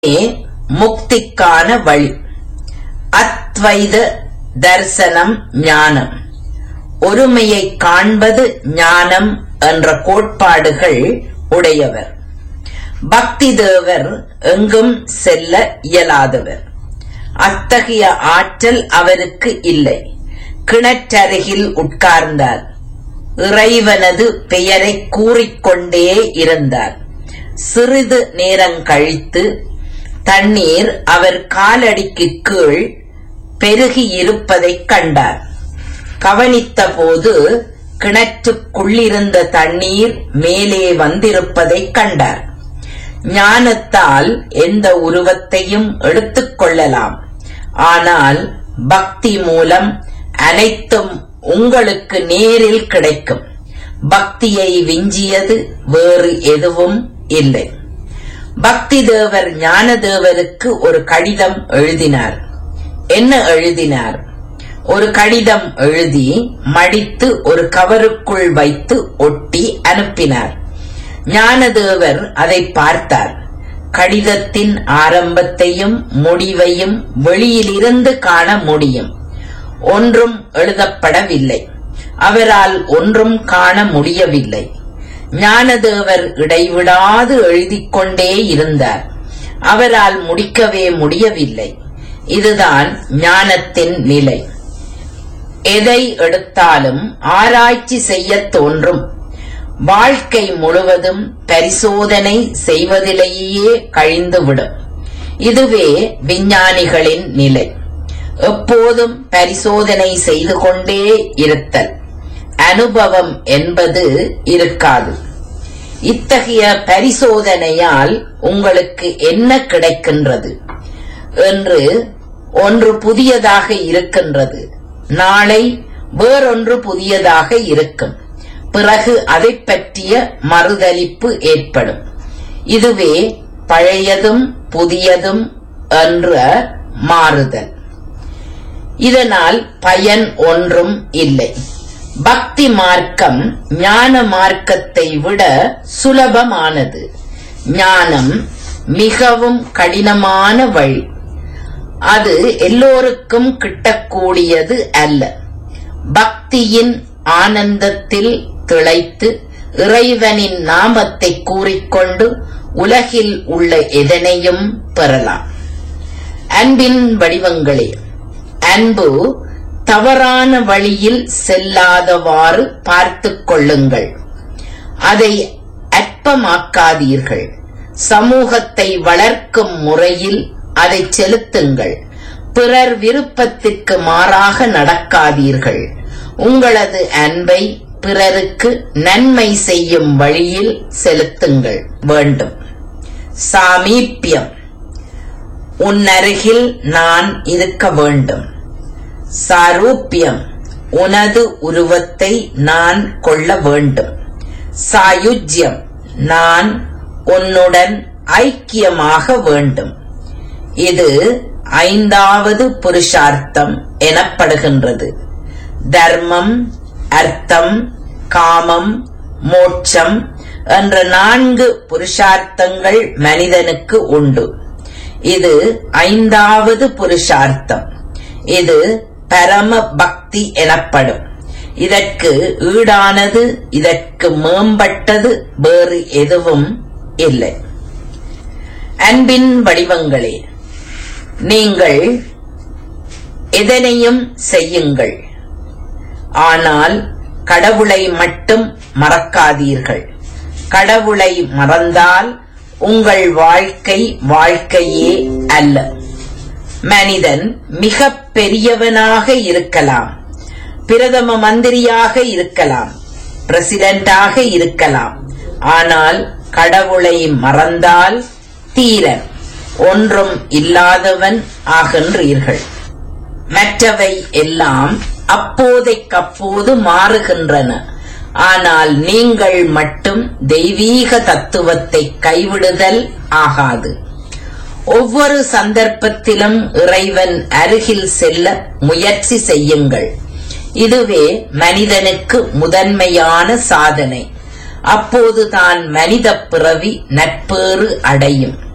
முக்திக்கான வழி அத்வைத தரிசனம் ஞானம் ஒருமையை காண்பது ஞானம் என்ற கோட்பாடுகள் உடையவர் பக்தி தேவர் எங்கும் செல்ல இயலாதவர் அத்தகைய ஆற்றல் அவருக்கு இல்லை கிணற்றருகில் உட்கார்ந்தார் இறைவனது பெயரை கூறிக்கொண்டே இருந்தார் சிறிது நேரம் கழித்து தண்ணீர் அவர் காலடிக்கு கீழ் பெருகி இருப்பதைக் கண்டார் கவனித்தபோது கிணற்றுக்குள்ளிருந்த தண்ணீர் மேலே வந்திருப்பதைக் கண்டார் ஞானத்தால் எந்த உருவத்தையும் எடுத்துக் கொள்ளலாம் ஆனால் பக்தி மூலம் அனைத்தும் உங்களுக்கு நேரில் கிடைக்கும் பக்தியை விஞ்சியது வேறு எதுவும் இல்லை பக்தி தேவர் ஞானதேவருக்கு ஒரு கடிதம் எழுதினார் என்ன எழுதினார் ஒரு கடிதம் எழுதி மடித்து ஒரு கவருக்குள் வைத்து ஒட்டி அனுப்பினார் ஞானதேவர் அதை பார்த்தார் கடிதத்தின் ஆரம்பத்தையும் முடிவையும் வெளியிலிருந்து காண முடியும் ஒன்றும் எழுதப்படவில்லை அவரால் ஒன்றும் காண முடியவில்லை ஞானதேவர் இடைவிடாது எழுதிக் கொண்டே இருந்தார் அவரால் முடிக்கவே முடியவில்லை இதுதான் ஞானத்தின் நிலை எதை எடுத்தாலும் ஆராய்ச்சி செய்யத் தோன்றும் வாழ்க்கை முழுவதும் பரிசோதனை செய்வதிலேயே கழிந்துவிடும் இதுவே விஞ்ஞானிகளின் நிலை எப்போதும் பரிசோதனை செய்து கொண்டே இருத்தல் அனுபவம் என்பது இருக்காது இத்தகைய பரிசோதனையால் உங்களுக்கு என்ன கிடைக்கின்றது என்று ஒன்று புதியதாக இருக்கின்றது நாளை வேறொன்று புதியதாக இருக்கும் பிறகு அதை பற்றிய மறுதலிப்பு ஏற்படும் இதுவே பழையதும் புதியதும் என்ற மாறுதல் இதனால் பயன் ஒன்றும் இல்லை பக்தி மார்க்கம் ஞான மார்க்கத்தை விட சுலபமானது ஞானம் மிகவும் கடினமான வழி அது எல்லோருக்கும் கிட்டக்கூடியது அல்ல பக்தியின் ஆனந்தத்தில் திளைத்து இறைவனின் நாமத்தை கூறிக்கொண்டு உலகில் உள்ள எதனையும் பெறலாம் அன்பின் வடிவங்களே அன்பு தவறான வழியில் செல்லாதவாறு பார்த்துக் கொள்ளுங்கள் அதை அற்பமாக்காதீர்கள் சமூகத்தை வளர்க்கும் முறையில் அதை செலுத்துங்கள் பிறர் விருப்பத்திற்கு மாறாக நடக்காதீர்கள் உங்களது அன்பை பிறருக்கு நன்மை செய்யும் வழியில் செலுத்துங்கள் வேண்டும் சாமீப்பியம் உன்னருகில் நான் இருக்க வேண்டும் சாரூப்பியம் உனது உருவத்தை நான் கொள்ள வேண்டும் சாயுஜ்யம் நான் உன்னுடன் ஐக்கியமாக வேண்டும் இது ஐந்தாவது புருஷார்த்தம் எனப்படுகின்றது தர்மம் அர்த்தம் காமம் மோட்சம் என்ற நான்கு புருஷார்த்தங்கள் மனிதனுக்கு உண்டு இது ஐந்தாவது புருஷார்த்தம் இது பரம பக்தி எனப்படும் இதற்கு ஈடானது இதற்கு மேம்பட்டது வேறு எதுவும் இல்லை அன்பின் வடிவங்களே நீங்கள் எதனையும் செய்யுங்கள் ஆனால் கடவுளை மட்டும் மறக்காதீர்கள் கடவுளை மறந்தால் உங்கள் வாழ்க்கை வாழ்க்கையே அல்ல மனிதன் மிக பெரியவனாக இருக்கலாம் பிரதம மந்திரியாக இருக்கலாம் பிரசிடென்டாக இருக்கலாம் ஆனால் கடவுளை மறந்தால் தீரன் ஒன்றும் இல்லாதவன் ஆகின்றீர்கள் மற்றவை எல்லாம் அப்போதைக்கப்போது மாறுகின்றன ஆனால் நீங்கள் மட்டும் தெய்வீக தத்துவத்தை கைவிடுதல் ஆகாது ஒவ்வொரு சந்தர்ப்பத்திலும் இறைவன் அருகில் செல்ல முயற்சி செய்யுங்கள் இதுவே மனிதனுக்கு முதன்மையான சாதனை அப்போதுதான் மனித பிறவி நட்பேறு அடையும்